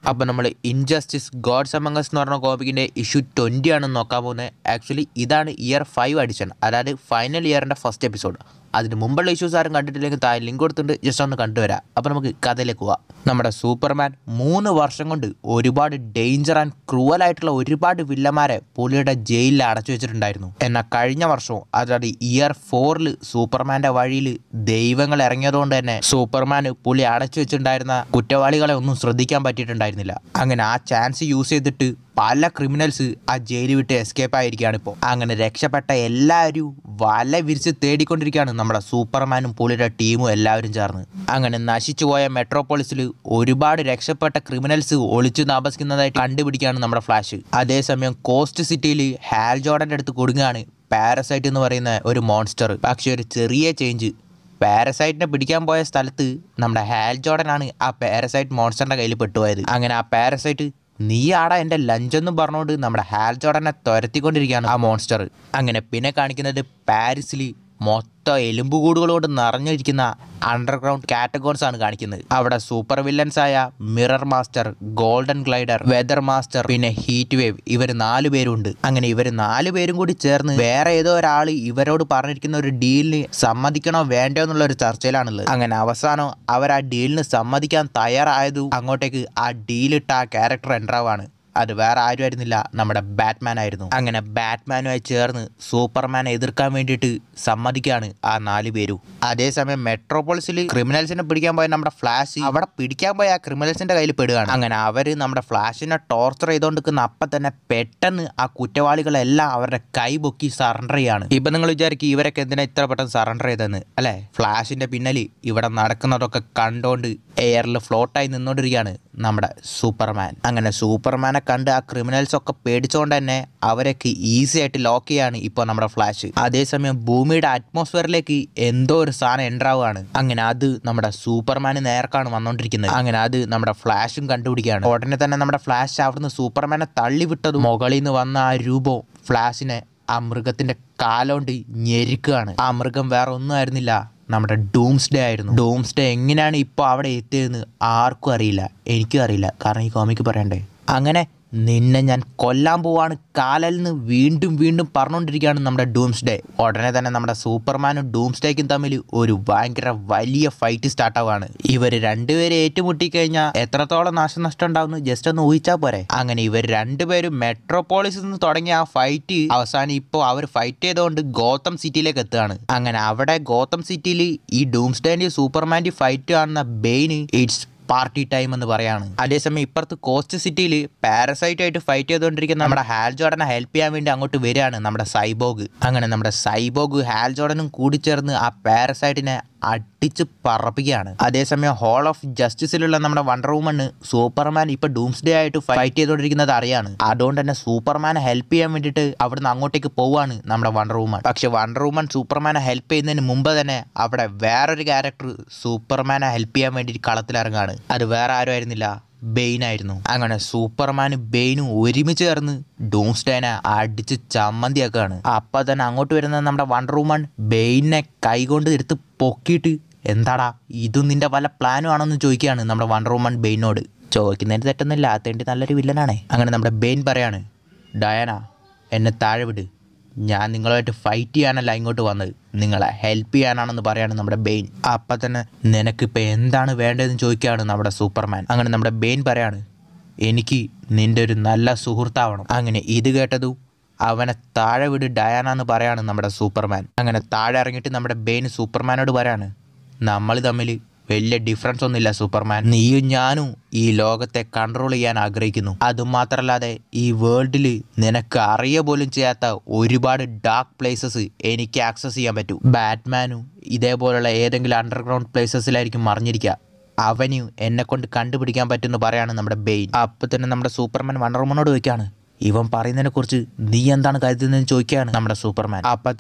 അപ്പോൾ നമ്മൾ injustice God's Among Us എന്ന് പറഞ്ഞ കോമിക്കിൻ്റെ ഇഷ്യൂ ട്വൻറ്റി ആണ് നോക്കാൻ പോകുന്നത് ആക്ച്വലി ഇതാണ് ഇയർ ഫൈവ് അഡിഷൻ അതായത് ഫൈനൽ ഇയറിൻ്റെ ഫസ്റ്റ് എപ്പിസോഡ് അതിന് മുമ്പുള്ള ഇഷ്യൂസ് ആരും കണ്ടിട്ടില്ലെങ്കിൽ താഴെ ലിങ്ക് കൊടുത്തിട്ടുണ്ട് ജസ്റ്റ് ഒന്ന് കണ്ടുവരാം അപ്പോൾ നമുക്ക് കഥയിലേക്ക് പോവാം നമ്മുടെ സൂപ്പർമാൻ മൂന്ന് വർഷം കൊണ്ട് ഒരുപാട് ഡേഞ്ചർ ആൻഡ് ക്രൂവൽ ആയിട്ടുള്ള ഒരുപാട് വില്ലന്മാരെ പുള്ളിയുടെ ജയിലിൽ അടച്ചു വെച്ചിട്ടുണ്ടായിരുന്നു എന്നാൽ കഴിഞ്ഞ വർഷവും അതായത് ഇയർ ഫോറിൽ സൂപ്പർമാൻ്റെ വഴിയിൽ ദൈവങ്ങൾ ഇറങ്ങിയതുകൊണ്ട് തന്നെ സൂപ്പർമാന് പുള്ളി അടച്ചു വെച്ചിട്ടുണ്ടായിരുന്ന കുറ്റവാളികളെ ഒന്നും ശ്രദ്ധിക്കാൻ പറ്റിയിട്ടുണ്ടായിരുന്നില്ല അങ്ങനെ ആ ചാൻസ് യൂസ് ചെയ്തിട്ട് പല ക്രിമിനൽസ് ആ ജയിലിൽ വിട്ട് എസ്കേപ്പ് ആയിരിക്കുകയാണ് ഇപ്പോൾ അങ്ങനെ രക്ഷപ്പെട്ട എല്ലാവരും വല വിരിച്ച് തേടിക്കൊണ്ടിരിക്കുകയാണ് നമ്മുടെ സൂപ്പർമാനും പുള്ളിയുടെ ടീമും എല്ലാവരും ചേർന്ന് അങ്ങനെ നശിച്ചുപോയ മെട്രോപോളിസിൽ ഒരുപാട് രക്ഷപ്പെട്ട ക്രിമിനൽസ് ഒളിച്ചു താമസിക്കുന്നതായിട്ട് കണ്ടുപിടിക്കുകയാണ് നമ്മുടെ ഫ്ലാഷ് അതേസമയം കോസ്റ്റ് സിറ്റിയിൽ ഹാൽ ജോർഡന്റെ അടുത്ത് കൊടുങ്ങുകയാണ് പാരസൈറ്റ് എന്ന് പറയുന്ന ഒരു മോൺസ്റ്റർ പക്ഷേ ഒരു ചെറിയ ചേഞ്ച് പാരസൈറ്റിനെ പിടിക്കാൻ പോയ സ്ഥലത്ത് നമ്മുടെ ഹാൽ ജോർഡനാണ് ആ പാരസൈറ്റ് മോൺസ്റ്ററിന്റെ കയ്യിൽ പെട്ടുപോയത് അങ്ങനെ ആ പാരസൈറ്റ് നീ ആടാ എൻ്റെ ലഞ്ചെന്നും പറഞ്ഞുകൊണ്ട് നമ്മുടെ ഹാൽ ജോർഡനെ തുരത്തിക്കൊണ്ടിരിക്കുകയാണ് ആ മോൺസ്റ്റർ അങ്ങനെ പിന്നെ കാണിക്കുന്നത് പാരീസിൽ മൊത്തം എലുമ്പുകൂടുകൾ കൊണ്ട് നിറഞ്ഞിരിക്കുന്ന അണ്ടർഗ്രൗണ്ട് കാറ്റഗോൺസ് ആണ് കാണിക്കുന്നത് അവിടെ സൂപ്പർ വില്ലൻസ് ആയ Mirror Master Golden Glider Weather Master പിന്നെ ഹീറ്റ് വേവ് ഇവർ നാല് പേരുണ്ട് അങ്ങനെ ഇവർ നാല് പേരും കൂടി ചേർന്ന് വേറെ ഏതോ ഒരാൾ ഇവരോട് പറഞ്ഞിരിക്കുന്ന ഒരു ഡീലിന് സമ്മതിക്കണോ വേണ്ടോ എന്നുള്ള ഒരു ചർച്ചയിലാണുള്ളത് അങ്ങനെ അവസാനം അവർ ആ ഡീലിന് സമ്മതിക്കാൻ തയ്യാറായതു അങ്ങോട്ടേക്ക് ആ ഡീലിട്ട ആ ക്യാരക്ടർ എൻട്രാവാണ് അത് വേറെ ആരും ആയിരുന്നില്ല നമ്മുടെ ബാറ്റ്മാൻ ആയിരുന്നു അങ്ങനെ ബാറ്റ്മാനുമായി ചേർന്ന് സൂപ്പർമാനെ എതിർക്കാൻ വേണ്ടിയിട്ട് സമ്മതിക്കുകയാണ് ആ നാല് പേരും അതേസമയം മെട്രോപോളിസിൽ ക്രിമിനൽസിനെ പിടിക്കാൻ പോയ നമ്മുടെ ഫ്ലാഷ് അവിടെ പിടിക്കാൻ പോയ ആ ക്രിമിനൽസിന്റെ കയ്യിൽ പെടുകയാണ് അങ്ങനെ അവര് നമ്മുടെ ഫ്ലാഷിനെ ടോർച്ചർ ചെയ്തുകൊണ്ടിരിക്കുന്ന അപ്പം തന്നെ പെട്ടെന്ന് ആ കുറ്റവാളികളെല്ലാം അവരുടെ കൈ പൊക്കി സറണ്ടർ ചെയ്യാണ് ഇപ്പൊ നിങ്ങൾ വിചാരിക്കും ഇവരൊക്കെ എന്തിനാ ഇത്ര പെട്ടെന്ന് സറണ്ടർ ചെയ്തെന്ന് അല്ലെ ഫ്ലാഷിന്റെ പിന്നലി ഇവിടെ നടക്കുന്നതൊക്കെ കണ്ടോണ്ട് എയറിൽ ഫ്ലോട്ടായി നിന്നോണ്ടിരിക്കുകയാണ് നമ്മുടെ സൂപ്പർമാൻ അങ്ങനെ സൂപ്പർമാനെ കണ്ട് ആ ക്രിമിനൽസ് ഒക്കെ പേടിച്ചുകൊണ്ട് തന്നെ അവരൊക്കെ ഈസി ആയിട്ട് ലോക്ക് ചെയ്യാണ് ഇപ്പോൾ നമ്മുടെ ഫ്ലാഷ് അതേസമയം ഭൂമിയുടെ അറ്റ്മോസ്ഫിയറിലേക്ക് എന്തോ ഒരു സാധനം എൻട്രാവുകയാണ് അങ്ങനെ അത് നമ്മുടെ സൂപ്പർമാന് നേർക്കാണ് വന്നോണ്ടിരിക്കുന്നത് അങ്ങനെ അത് നമ്മുടെ ഫ്ലാഷും കണ്ടുപിടിക്കുകയാണ് ഉടനെ തന്നെ നമ്മുടെ ഫ്ലാഷ് അവിടുന്ന് സൂപ്പർമാനെ തള്ളിവിട്ടതും മുകളിൽ നിന്ന് വന്ന ആ രൂപം ഫ്ലാഷിനെ ആ മൃഗത്തിന്റെ കാലോണ്ട് ഞെരുക്കുകയാണ് ആ മൃഗം വേറെ ഒന്നും ആയിരുന്നില്ല നമ്മുടെ ഡൂംസ് ഡേ ആയിരുന്നു ഡൂംസ് ഡേ എങ്ങനെയാണ് ഇപ്പോൾ അവിടെ എത്തിയതെന്ന് ആർക്കും അറിയില്ല എനിക്കും അറിയില്ല കാരണം ഈ കോമിക്ക് പറയണ്ടേ അങ്ങനെ നിന്നെ ഞാൻ കൊല്ലാൻ പോവാണ് കാലിൽ നിന്ന് വീണ്ടും വീണ്ടും പറഞ്ഞുകൊണ്ടിരിക്കുകയാണ് നമ്മുടെ ഡൂംസ് ഡേ ഉടനെ തന്നെ നമ്മുടെ സൂപ്പർമാനും ഡൂംസ് ഡേക്കും തമ്മിൽ ഒരു ഭയങ്കര വലിയ ഫൈറ്റ് സ്റ്റാർട്ട് ആവുകയാണ് ഇവർ രണ്ടുപേരെ ഏറ്റുമുട്ടി കഴിഞ്ഞാൽ എത്രത്തോളം നാശനഷ്ടം ഉണ്ടാവുന്നു ജസ്റ്റ് ഒന്ന് ഊഹിച്ചാൽ പോരെ അങ്ങനെ ഇവർ രണ്ടുപേരും മെട്രോപോളിസിൽ നിന്ന് തുടങ്ങിയ ആ ഫൈറ്റ് അവസാനം ഇപ്പോൾ അവർ ഫൈറ്റ് ചെയ്തുകൊണ്ട് ഗോതം സിറ്റിയിലേക്ക് എത്തുകയാണ് അങ്ങനെ അവിടെ ഗോതം സിറ്റിയിൽ ഈ ഡൂംസ് ഡേന്റെ സൂപ്പർമാൻ്റെ ഫൈറ്റ് കാണുന്ന ബെയിന് ഇറ്റ്സ് പാർട്ടി ടൈം എന്ന് പറയാണ് അതേസമയം ഇപ്പുറത്ത് കോസ്റ്റ് സിറ്റിയിൽ പാരസൈറ്റ് ആയിട്ട് ഫൈറ്റ് ചെയ്തുകൊണ്ടിരിക്കുന്ന നമ്മുടെ ഹാൽ ജോർഡനെ ഹെൽപ്പ് ചെയ്യാൻ വേണ്ടി അങ്ങോട്ട് വരികയാണ് നമ്മുടെ സൈബോഗ് അങ്ങനെ നമ്മുടെ സൈബോഗ് ഹാൽ ജോർഡനും കൂടി ചേർന്ന് ആ പാരസൈറ്റിനെ അടിച്ച് പറപ്പിക്കുകയാണ് അതേസമയം ഹോൾ ഓഫ് ജസ്റ്റിസിലുള്ള നമ്മുടെ വണ്ടർ വുമണ് സൂപ്പർമാൻ ഇപ്പൊ ഡൂംസ് ഡേ ആയിട്ട് ഫൈറ്റ് ചെയ്തുകൊണ്ടിരിക്കുന്നത് അറിയാണ് അതുകൊണ്ട് തന്നെ സൂപ്പർമാനെ ഹെൽപ്പ് ചെയ്യാൻ വേണ്ടിയിട്ട് അവിടുന്ന് അങ്ങോട്ടേക്ക് പോവാണ് നമ്മുടെ വണ്ടർ വുമൺ പക്ഷെ വണ്ടർ വുമൺ സൂപ്പർമാനെ ഹെൽപ്പ് ചെയ്യുന്നതിന് മുമ്പ് തന്നെ അവിടെ വേറൊരു ക്യാരക്ടർ സൂപ്പർമാനെ ഹെൽപ്പ് ചെയ്യാൻ വേണ്ടി കളത്തിലിറങ്ങാണ് അത് വേറെ ആരും ആയിരുന്നില്ല ബെയിൻ ആയിരുന്നു അങ്ങനെ സൂപ്പർമാനും ബെയിനും ഒരുമിച്ച് ചേർന്ന് ഡൂംസ്ഡേനെ അടിച്ച് ചമ്മന്തിയാക്കാണ് അപ്പൊ തന്നെ അങ്ങോട്ട് വരുന്ന നമ്മുടെ വണ്ടർ വുമൺ ബെയിനെ കൈകൊണ്ട് എടുത്ത് പൊക്കിയിട്ട് എന്താടാ ഇതും നിന്റെ വല്ല പ്ലാനും ആണെന്ന് ചോദിക്കുകയാണ് നമ്മുടെ വണ്ടർ വുമൺ ബെയിനോട് ചോദിക്കുന്നതിന് തെറ്റൊന്നുമില്ല അതേണ്ടി നല്ലൊരു വില്ലനാണേ അങ്ങനെ നമ്മുടെ ബെയിൻ പറയാണ് ഡയന എന്നെ താഴെ വിട് ഞാൻ നിങ്ങളുമായിട്ട് ഫൈറ്റ് ചെയ്യാനല്ല ഇങ്ങോട്ട് വന്നത് നിങ്ങളെ ഹെൽപ്പ് ചെയ്യാനാണെന്ന് പറയാണ് നമ്മുടെ ബെയിൻ അപ്പം തന്നെ നിനക്കിപ്പോൾ എന്താണ് വേണ്ടതെന്ന് ചോദിക്കുകയാണ് നമ്മുടെ സൂപ്പർമാൻ അങ്ങനെ നമ്മുടെ ബെയിൻ പറയാണ് എനിക്ക് നിന്റെ ഒരു നല്ല സുഹൃത്താവണം അങ്ങനെ ഇത് കേട്ടതും അവനെ താഴെ വിട് ഡയാന എന്ന് പറയാണ് നമ്മുടെ സൂപ്പർമാൻ അങ്ങനെ താഴെ ഇറങ്ങിയിട്ട് നമ്മുടെ ബെയിൻ സൂപ്പർമാനോട് പറയാണ് നമ്മൾ തമ്മിൽ വലിയ ഡിഫറൻസ് ഒന്നുമില്ല സൂപ്പർമാൻ നീയും ഞാനും ഈ ലോകത്തെ കൺട്രോൾ ചെയ്യാൻ ആഗ്രഹിക്കുന്നു അതുമാത്രല്ലാതെ ഈ വേൾഡിൽ നിനക്ക് അറിയ പോലും ചെയ്യാത്ത ഒരുപാട് ഡാർക്ക് പ്ലേസസ് എനിക്ക് ആക്സസ് ചെയ്യാൻ പറ്റും ബാറ്റ്മാനും ഇതേപോലുള്ള ഏതെങ്കിലും അണ്ടർഗ്രൗണ്ട് പ്ലേസസിലായിരിക്കും മറിഞ്ഞിരിക്കുക അവന് എന്നെ കൊണ്ട് കണ്ടുപിടിക്കാൻ പറ്റുമെന്ന് പറയാണ് നമ്മുടെ ബെയിൻ അപ്പൊ തന്നെ നമ്മുടെ സൂപ്പർമാൻ വണ്ടർവുമനോട് ചോദിക്കാണ് ഇവൻ പറയുന്നതിനെ കുറിച്ച് നീ എന്താണ് കരുതുന്നതെന്ന് ചോദിക്കുകയാണ് നമ്മുടെ സൂപ്പർമാൻ അപ്പൊ തന്നെ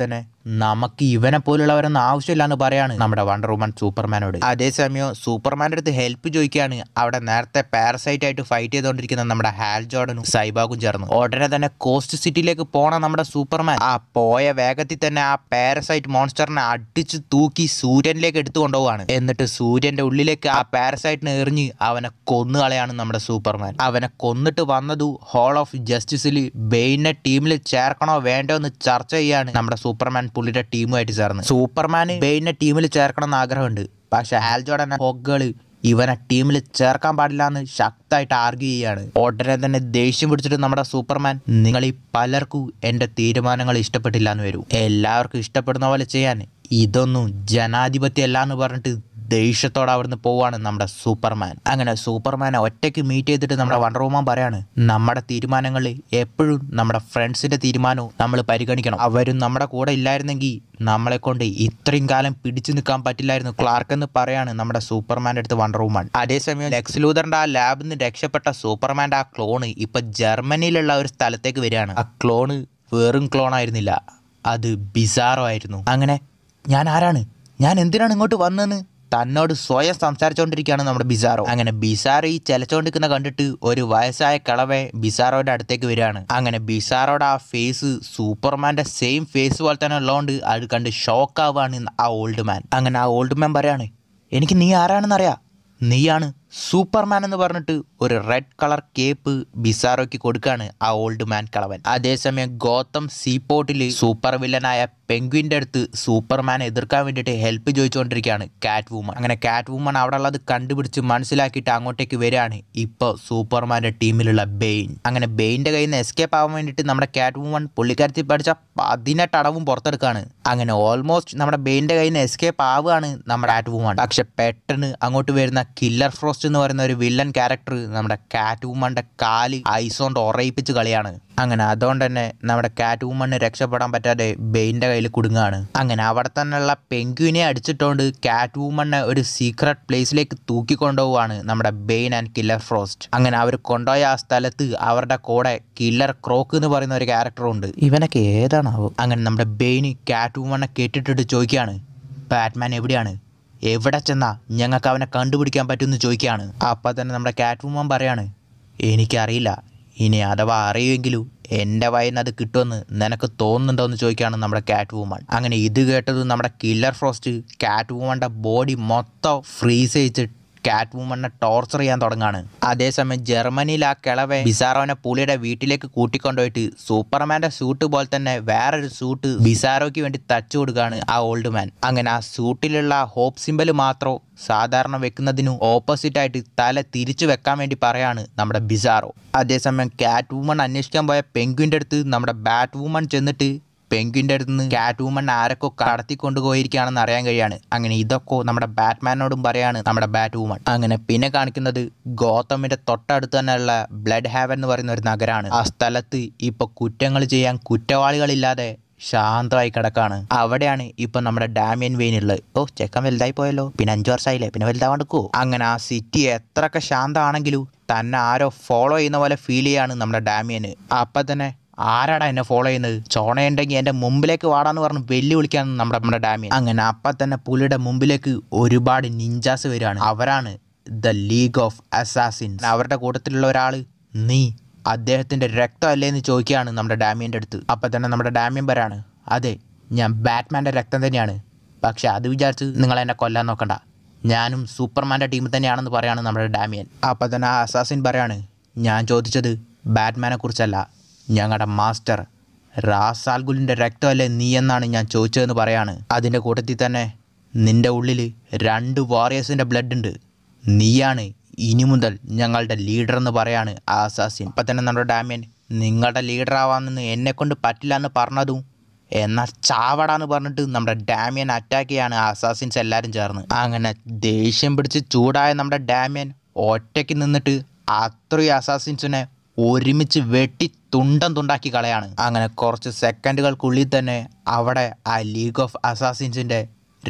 നമുക്ക് ഇവനെ പോലുള്ളവരൊന്നും ആവശ്യമില്ല എന്ന് പറയാണ് നമ്മുടെ വണ്ടർ വുമൻ സൂപ്പർമാനോട് അതേസമയം സൂപ്പർമാൻ്റെ അടുത്ത് ഹെൽപ്പ് ചോദിക്കുകയാണ് അവിടെ നേരത്തെ പാരസൈറ്റ് ആയിട്ട് ഫൈറ്റ് ചെയ്തുകൊണ്ടിരിക്കുന്ന നമ്മുടെ ഹാൽ ജോർഡനും സൈബാഗും ചേർന്ന് ഉടനെ തന്നെ കോസ്റ്റ് സിറ്റിയിലേക്ക് പോണ നമ്മുടെ സൂപ്പർമാൻ ആ പോയ വേഗത്തിൽ തന്നെ ആ പാരസൈറ്റ് മോൺസ്റ്ററിനെ അടിച്ച് തൂക്കി സൂര്യനിലേക്ക് എടുത്തു കൊണ്ടുപോവാണ് എന്നിട്ട് സൂര്യന്റെ ഉള്ളിലേക്ക് ആ പാരസൈറ്റിനെ എറിഞ്ഞ് അവനെ കൊന്നുകളയാണ് നമ്മുടെ സൂപ്പർമാൻ അവനെ കൊന്നിട്ട് വന്നതു ഹോൾ ഓഫ് ജസ്റ്റിസിൽ ബെയിനെ ടീമിൽ ചേർക്കണോ വേണ്ടോ എന്ന് ചർച്ച ചെയ്യാണ് നമ്മുടെ സൂപ്പർമാൻ പുള്ളിയുടെ ടീമുമായിട്ട് ചേർന്ന് സൂപ്പർമാൻ ബെയിനെ ടീമിൽ ചേർക്കണം എന്ന് ആഗ്രഹമുണ്ട് പക്ഷെ ഹാൽ ജോർഡൻ ഹൊഗള് ഇവനെ ടീമിൽ ചേർക്കാൻ പാടില്ല എന്ന് ശക്തമായിട്ട് ആർഗ്യൂ ചെയ്യാണ് ഉടനെ തന്നെ ദേഷ്യം പിടിച്ചിട്ട് നമ്മുടെ സൂപ്പർമാൻ നിങ്ങൾ ഈ പലർക്കും എൻ്റെ തീരുമാനങ്ങൾ ഇഷ്ടപ്പെട്ടില്ല എന്ന് വരും എല്ലാവർക്കും ഇഷ്ടപ്പെടുന്ന പോലെ ചെയ്യാൻ ഇതൊന്നും ജനാധിപത്യം അല്ല എന്ന് പറഞ്ഞിട്ട് ദേഷ്യത്തോടെ അവിടുന്ന് പോവാണ് നമ്മുടെ സൂപ്പർമാൻ അങ്ങനെ സൂപ്പർമാനെ ഒറ്റയ്ക്ക് മീറ്റ് ചെയ്തിട്ട് നമ്മുടെ വണ്ടർ വുമൻ പറയാണ് നമ്മുടെ തീരുമാനങ്ങളിൽ എപ്പോഴും നമ്മുടെ ഫ്രണ്ട്സിന്റെ തീരുമാനവും നമ്മൾ പരിഗണിക്കണം അവരും നമ്മുടെ കൂടെ ഇല്ലായിരുന്നെങ്കിൽ നമ്മളെ കൊണ്ട് ഇത്രയും കാലം പിടിച്ചു നിൽക്കാൻ പറ്റില്ലായിരുന്നു ക്ലാർക്ക് എന്ന് പറയാണ് നമ്മുടെ സൂപ്പർമാൻ്റെ അടുത്ത് വണ്ടർ വുമൻ അതേസമയം ലെക്സ് ലൂതറിന്റെ ആ ലാബിൽ നിന്ന് രക്ഷപ്പെട്ട സൂപ്പർമാൻ്റെ ആ ക്ലോണ് ഇപ്പൊ ജർമ്മനിയിലുള്ള ഒരു സ്ഥലത്തേക്ക് വരികയാണ് ആ ക്ലോണ് വെറും ക്ലോൺ ആയിരുന്നില്ല അത് ബിസാറോ ആയിരുന്നു അങ്ങനെ ഞാൻ ആരാണ് ഞാൻ എന്തിനാണ് ഇങ്ങോട്ട് വന്നതെന്ന് തന്നോട് സ്വയം സംസാരിച്ചുകൊണ്ടിരിക്കുകയാണ് നമ്മുടെ ബിസാറോ അങ്ങനെ ബിസാറോ ഈ ചെലച്ചോണ്ടിരിക്കുന്ന കണ്ടിട്ട് ഒരു വയസ്സായ കിളവെ ബിസാറോയുടെ അടുത്തേക്ക് വരികയാണ് അങ്ങനെ ബിസാറോയുടെ ആ ഫേസ് സൂപ്പർമാന്റെ സെയിം ഫേസ് പോലെ തന്നെ ഉള്ളതുകൊണ്ട് അത് കണ്ട് ഷോക്ക് ആവുകയാണ് ആ ഓൾഡ് മാൻ അങ്ങനെ ആ ഓൾഡ് മാൻ പറയാണ് എനിക്ക് നീ ആരാണെന്ന് അറിയാം നീയാണ് സൂപ്പർമാൻ എന്ന് പറഞ്ഞിട്ട് ഒരു റെഡ് കളർ കേപ്പ് ബിസാറോയ്ക്ക് കൊടുക്കാണ് ആ ഓൾഡ് മാൻ കളവൻ അതേസമയം ഗോത്തം സീപോർട്ടിൽ സൂപ്പർ വില്ലനായ പെങ്ക്വിൻ്റെ അടുത്ത് സൂപ്പർമാനെ എതിർക്കാൻ വേണ്ടിയിട്ട് ഹെൽപ്പ് ചോദിച്ചുകൊണ്ടിരിക്കുകയാണ് കാറ്റ് വുമൺ അങ്ങനെ കാറ്റ് വുമൺ അവിടെ ഉള്ളത് കണ്ടുപിടിച്ച് മനസ്സിലാക്കിയിട്ട് അങ്ങോട്ടേക്ക് വരികയാണ് ഇപ്പോൾ സൂപ്പർമാൻ്റെ ടീമിലുള്ള ബെയിൻ അങ്ങനെ ബെയിൻ്റെ കയ്യിൽ നിന്ന് എസ്കേപ്പ് ആവാൻ വേണ്ടിയിട്ട് നമ്മുടെ കാറ്റ് വുമൺ പുള്ളിക്കാരത്തിൽ പഠിച്ച പതിനെട്ട് അടവും പുറത്തെടുക്കാണ് അങ്ങനെ ഓൾമോസ്റ്റ് നമ്മുടെ ബെയിൻ്റെ കയ്യിൽ നിന്ന് എസ്കേപ്പ് ആവുകയാണ് നമ്മുടെ കാറ്റ് വുമൺ പക്ഷെ പെട്ടെന്ന് അങ്ങോട്ട് വരുന്ന കില്ലർ ഫ്രോസ്റ്റ് എന്ന് പറയുന്ന ഒരു വില്ലൻ ക്യാരക്ടർ നമ്മുടെ കാറ്റ് വുമന്റെ കാല് ഐസ് കൊണ്ട് ഉറയിപ്പിച്ച് കളിയാണ് അങ്ങനെ അതുകൊണ്ട് തന്നെ നമ്മുടെ കാറ്റ് വുമണ് രക്ഷപ്പെടാൻ പറ്റാതെ ബെയിൻ്റെ കയ്യിൽ കുടുങ്ങുകയാണ് അങ്ങനെ അവിടെ തന്നെയുള്ള പെങ്ക്വിനെ അടിച്ചിട്ടുകൊണ്ട് കാറ്റ് വുമണ്ണെ ഒരു സീക്രട്ട് പ്ലേസിലേക്ക് തൂക്കിക്കൊണ്ടുപോവാണ് നമ്മുടെ ബെയിൻ ആൻഡ് കില്ലർ ഫ്രോസ്റ്റ് അങ്ങനെ അവർ കൊണ്ടുപോയ ആ സ്ഥലത്ത് അവരുടെ കൂടെ കില്ലർ ക്രോക്ക് എന്ന് പറയുന്ന ഒരു ക്യാരക്ടറും ഉണ്ട് ഇവനൊക്കെ ഏതാണാവോ അങ്ങനെ നമ്മുടെ ബെയിന് കാറ്റ് വുമണ്ണെ കേട്ടിട്ടിട്ട് ചോദിക്കുകയാണ് ബാറ്റ്മാൻ എവിടെയാണ് എവിടെ ചെന്നാ ഞങ്ങൾക്ക് അവനെ കണ്ടുപിടിക്കാൻ പറ്റുമെന്ന് ചോദിക്കുകയാണ് അപ്പം തന്നെ നമ്മുടെ കാറ്റ് വുമൻ പറയാണ് എനിക്കറിയില്ല ഇനി അഥവാ അറിയുമെങ്കിലും എൻ്റെ വയന്ന് അത് കിട്ടുമെന്ന് നിനക്ക് തോന്നുന്നുണ്ടോ എന്ന് ചോദിക്കുകയാണ് നമ്മുടെ കാറ്റ് വുമൺ അങ്ങനെ ഇത് കേട്ടത് നമ്മുടെ കില്ലർ ഫ്രോസ്റ്റ് കാറ്റ് വുമൻ്റെ ബോഡി മൊത്തം ഫ്രീസ് ചെയ്ത് കാറ്റ് വുമണിനെ ടോർച്ചർ ചെയ്യാൻ തുടങ്ങാണ് അതേസമയം ജർമ്മനിയിൽ ആ കിളവെ ബിസാറോനെ പുള്ളിയുടെ വീട്ടിലേക്ക് കൂട്ടിക്കൊണ്ടുപോയിട്ട് സൂപ്പർമാന്റെ സൂട്ട് പോലെ തന്നെ വേറൊരു സൂട്ട് ബിസാറോയ്ക്ക് വേണ്ടി തച്ചു കൊടുക്കുകയാണ് ആ ഓൾഡ് മാൻ അങ്ങനെ ആ സൂട്ടിലുള്ള ഹോപ്പ് സിമ്പൽ മാത്രം സാധാരണ വെക്കുന്നതിനു ഓപ്പോസിറ്റ് ആയിട്ട് തല തിരിച്ചു വെക്കാൻ വേണ്ടി പറയാണ് നമ്മുടെ ബിസാറോ അതേസമയം കാറ്റ് വുമൺ അന്വേഷിക്കാൻ പോയ പെങ്ക്വിൻ്റെ അടുത്ത് നമ്മുടെ ബാറ്റ് വുമൺ ചെന്നിട്ട് പെങ്ക്വിൻ്റെ അടുത്ത് നിന്ന് കാറ്റ് വുമൺ ആരൊക്കെ കടത്തി കൊണ്ടുപോയിരിക്കുകയാണെന്ന് അറിയാൻ കഴിയാണ് അങ്ങനെ ഇതൊക്കെ നമ്മുടെ ബാറ്റ്മാനോടും പറയാണ് നമ്മുടെ ബാറ്റ് വുമൺ അങ്ങനെ പിന്നെ കാണിക്കുന്നത് ഗോതമിന്റെ തൊട്ടടുത്ത് തന്നെയുള്ള ബ്ലഡ് ഹാവൻ എന്ന് പറയുന്ന ഒരു നഗരമാണ് ആ സ്ഥലത്ത് ഇപ്പൊ കുറ്റങ്ങൾ ചെയ്യാൻ കുറ്റവാളികളില്ലാതെ ശാന്തമായി കിടക്കാണ് അവിടെയാണ് ഇപ്പൊ നമ്മുടെ ഡാമിയൻ വെയിൻ ഉള്ളത് ഓ ചെക്കൻ വലുതായി പോയല്ലോ പിന്നെ അഞ്ചു വർഷമായില്ലേ പിന്നെ വലുതാവാണ്ടിക്കോ അങ്ങനെ ആ സിറ്റി എത്രയൊക്കെ ശാന്തമാണെങ്കിലും തന്നെ ആരോ ഫോളോ ചെയ്യുന്ന പോലെ ഫീൽ ചെയ്യാണ് നമ്മുടെ ഡാമിയന് അപ്പൊ തന്നെ ആരാടാ എന്നെ ഫോളോ ചെയ്യുന്നത് ചോണയുണ്ടെങ്കിൽ എൻ്റെ മുമ്പിലേക്ക് വാടാന്ന് പറഞ്ഞ് വെല്ലുവിളിക്കാണ് നമ്മുടെ നമ്മുടെ ഡാമിയൻ അങ്ങനെ അപ്പം തന്നെ പുലിയുടെ മുമ്പിലേക്ക് ഒരുപാട് നിഞ്ചാസ് വരികയാണ് അവരാണ് ദ ലീഗ് ഓഫ് അസാസിൻസ് അവരുടെ കൂട്ടത്തിലുള്ള ഒരാൾ നീ അദ്ദേഹത്തിൻ്റെ രക്തം അല്ലേ എന്ന് ചോദിക്കുകയാണ് നമ്മുടെ ഡാമിയൻ്റെ അടുത്ത് അപ്പം തന്നെ നമ്മുടെ ഡാമിയൻ പറയാണ് അതെ ഞാൻ ബാറ്റ്മാൻ്റെ രക്തം തന്നെയാണ് പക്ഷെ അത് വിചാരിച്ച് നിങ്ങൾ എന്നെ കൊല്ലാൻ നോക്കണ്ട ഞാനും സൂപ്പർമാൻ്റെ ടീമിൽ തന്നെയാണെന്ന് പറയാണ് നമ്മുടെ ഡാമിയൻ അപ്പം തന്നെ ആ അസാസിൻ പറയാണ് ഞാൻ ചോദിച്ചത് ബാറ്റ്മാനെ കുറിച്ചല്ല ഞങ്ങളുടെ മാസ്റ്റർ റാസാൽഗുലിൻ്റെ രക്തമല്ലേ നീ എന്നാണ് ഞാൻ ചോദിച്ചതെന്ന് പറയാണ് അതിൻ്റെ കൂട്ടത്തിൽ തന്നെ നിന്റെ ഉള്ളിൽ രണ്ട് വാറിയേഴ്സിൻ്റെ ബ്ലഡ് ഉണ്ട് നീയാണ് ഇനി മുതൽ ഞങ്ങളുടെ ലീഡർ എന്ന് പറയാണ് ആ അസാസിൻ അപ്പം തന്നെ നമ്മുടെ ഡാമിയൻ നിങ്ങളുടെ ലീഡർ ആവാമെന്ന് എന്നെ കൊണ്ട് പറ്റില്ല എന്ന് പറഞ്ഞതും എന്നാൽ ചാവടാന്ന് പറഞ്ഞിട്ട് നമ്മുടെ ഡാമിയൻ അറ്റാക്ക് ചെയ്യാണ് ആ അസാസിൻസ് എല്ലാവരും ചേർന്ന് അങ്ങനെ ദേഷ്യം പിടിച്ച് ചൂടായ നമ്മുടെ ഡാമിയൻ ഒറ്റയ്ക്ക് നിന്നിട്ട് അത്രയും അസാസിൻസിനെ ഒരുമിച്ച് വെട്ടി തുണ്ടം തുണ്ടാക്കി കളയാണ് അങ്ങനെ കുറച്ച് സെക്കൻഡുകൾക്കുള്ളിൽ തന്നെ അവിടെ ആ ലീഗ് ഓഫ് അസാസിൻസിന്റെ രക്ത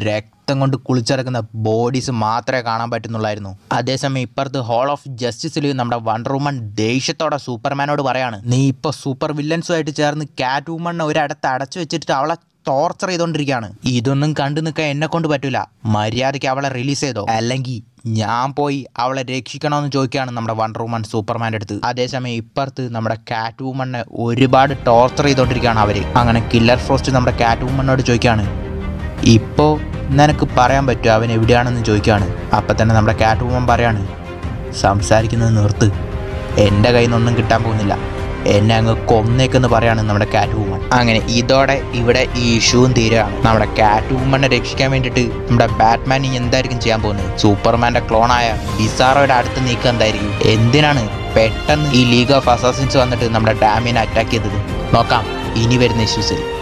രക്തം കൊണ്ട് കുളിച്ചിറക്കുന്ന ബോഡീസ് മാത്രമേ കാണാൻ പറ്റുന്നുള്ളായിരുന്നു അതേസമയം ഇപ്പുറത്ത് ഹോൾ ഓഫ് ജസ്റ്റിസിൽ നമ്മുടെ വണ്ടർ വുമൺ ദേഷ്യത്തോടെ സൂപ്പർമാനോട് പറയാണ് നീ ഇപ്പോൾ സൂപ്പർ വില്ലൻസുമായിട്ട് ചേർന്ന് കാറ്റ് വുമണിനെ ഒരിടത്ത് അടച്ചു വെച്ചിട്ട് അവളെ ടോർച്ചർ ചെയ്തോണ്ടിരിക്കുകയാണ് ഇതൊന്നും കണ്ടു നിൽക്കാൻ എന്നെ കൊണ്ട് പറ്റൂല മര്യാദയ്ക്ക് അവളെ റിലീസ് ചെയ്തോ അല്ലെങ്കിൽ ഞാൻ പോയി അവളെ രക്ഷിക്കണമെന്ന് ചോദിക്കുകയാണ് നമ്മുടെ വണ്ടർ വുമൺ സൂപ്പർമാൻ്റെ അടുത്ത് അതേസമയം ഇപ്പുറത്ത് നമ്മുടെ കാറ്റ് വുമണിനെ ഒരുപാട് ടോർച്ചർ ചെയ്തോണ്ടിരിക്കുകയാണ് അവര് അങ്ങനെ കില്ലർ ഫ്രോസ്റ്റ് നമ്മുടെ കാറ്റ് വുമണിനോട് ചോദിക്കുകയാണ് ഇപ്പോൾ നിനക്ക് പറയാൻ പറ്റുമോ അവൻ എവിടെയാണെന്ന് ചോദിക്കുകയാണ് അപ്പം തന്നെ നമ്മുടെ കാറ്റ് വുമൺ പറയാണ് സംസാരിക്കുന്നത് നിർത്ത് എൻ്റെ കയ്യിൽ നിന്നൊന്നും കിട്ടാൻ പോകുന്നില്ല എന്നെ അങ്ങ് കൊന്നേക്കെന്ന് പറയാണ് നമ്മുടെ കാറ്റ് വുമൺ അങ്ങനെ ഇതോടെ ഇവിടെ ഈ ഇഷ്യൂവും തീരുകയാണ് നമ്മുടെ കാറ്റ് വുമണിനെ രക്ഷിക്കാൻ വേണ്ടിയിട്ട് നമ്മുടെ ബാറ്റ്മാൻ ഇനി എന്തായിരിക്കും ചെയ്യാൻ പോകുന്നത് സൂപ്പർമാൻ്റെ ക്ലോണായ ബിസാറോയുടെ അടുത്ത് നീക്കം എന്തായിരിക്കും എന്തിനാണ് പെട്ടെന്ന് ഈ ലീഗ് ഓഫ് അസാസിൻസ് വന്നിട്ട് നമ്മുടെ ഡാമിനെ അറ്റാക്ക് ചെയ്തത് നോക്കാം ഇനി വരുന്ന ഇഷ്യൂസിൽ